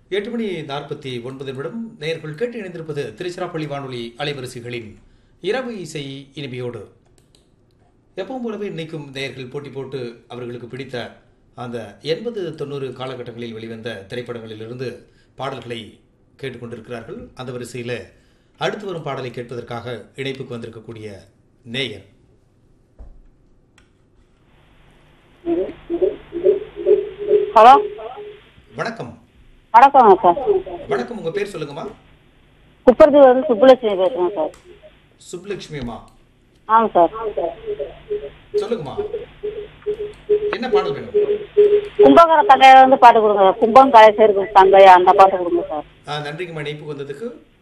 எட்டு மணி நாற்பத்தி ஒன்பது நிமிடம் நேயர்கள் கேட்டு இணைந்திருப்பது திருச்சிராப்பள்ளி வானொலி அலைவரிசைகளின் இரவு இசை இனிமையோடு எப்பவும் போலவே இன்னைக்கும் நேயர்கள் போட்டி போட்டு அவர்களுக்கு பிடித்த அந்த எண்பது தொண்ணூறு காலகட்டங்களில் வெளிவந்த திரைப்படங்களிலிருந்து பாடல்களை கேட்டுக்கொண்டிருக்கிறார்கள் அந்த வரிசையில் அடுத்து வரும் பாடலை கேட்பதற்காக இணைப்புக்கு வந்திருக்கக்கூடிய நேயர் ஹலோ வணக்கம் வணக்கங்க சார் வணக்கம் உங்க பேர் சொல்லுங்கம்மா குப்பரத்து வந்து சுப்புலட்சுமி பேசுகிறேன் சார் சுப்லட்சுமி அம்மா ஆமாம் சார் சொல்லுங்கம்மா என்ன பாடல் வேணும் கும்பகர தங்கையில வந்து பாட்டு கொடுங்க கும்பம் கலை சேர்க்கும் தங்கை அந்த பாட்டு கொடுங்க சார் ஆ, நன்றிங்கம்மா இணைப்புக்கு வந்ததுக்கு